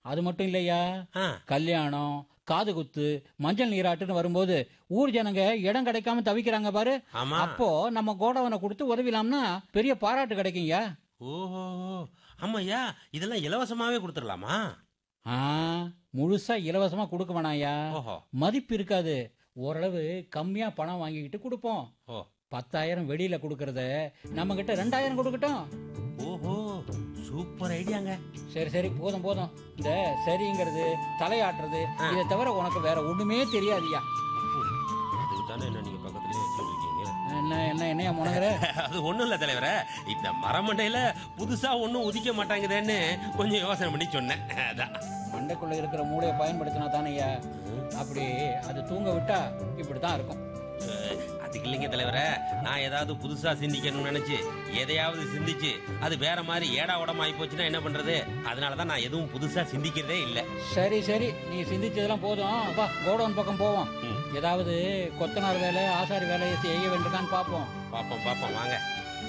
அது மட்டும் இல்லையா ஆ, கல்யாணம் காது குத்து மஞ்சள் நீராட்டுன்னு வரும்போது ஊர் ஜனங்க இடம் கிடைக்காம தவிக்கிறாங்க பாரு ஆமா அப்போ நம்ம கோடவனை கொடுத்து உதவிலாம்னா பெரிய பாராட்டு கிடைக்குங்க ஓஹோ ஆமாய்யா இதெல்லாம் இலவசமாவே கொடுத்துடலாமா ஆ முழுசா இலவசமா கொடுக்க வேணாயா ஓஹோ மதிப்பு இருக்காது ஓரளவு கம்மியா பணம் வாங்கிக்கிட்டு கொடுப்போம் ஓ பத்தாயிரம் வெளியில கொடுக்கறத நம்ம கிட்ட ரெண்டாயிரம் கொடுக்கட்டும் ஓஹோ சூப்பர் ஐடியாங்க சரி சரி போதும் போதும் இந்த சரிங்கிறது தலையாட்டுறது இதை தவிர உனக்கு வேற ஒண்ணுமே தெரியாதுயா அதுக்கு தானே என்ன நீங்க பக்கத்துலயே வச்சிருக்கீங்க என்ன என்ன என்னையா முனகிற அது ஒண்ணும் இல்ல தலைவரே இந்த மரமண்டையில புதுசா ஒண்ணும் உதிக்க மாட்டாங்குதேன்னு கொஞ்சம் யோசனை பண்ணி சொன்னேன் அதான் மண்டைக்குள்ள இருக்கிற மூளையை பயன்படுத்தினா தானேயா அப்படி அது தூங்க விட்டா இப்படித்தான் இருக்கும் அஹ், அதுக்கு இல்லைங்க தலைவரே நான் ஏதாவது புதுசா சிந்திக்கணும்னு நினைச்சு எதையாவது சிந்திச்சு அது வேற மாதிரி ஏடா உடம்பு ஆகி போச்சுன்னா என்ன பண்றது அதனாலதான் நான் எதுவும் புதுசா சிந்திக்கிறதே இல்ல சரி சரி நீ சிந்திச்சதெல்லாம் போதும் வா கோடவுன் பக்கம் போவோம் ம். ஏதாவது கொத்தனார் வேலை ஆசாரி வேலையை செய்ய வேண்டியிருக்கான்னு பார்ப்போம் பாப்போம் பாப்போம் வாங்க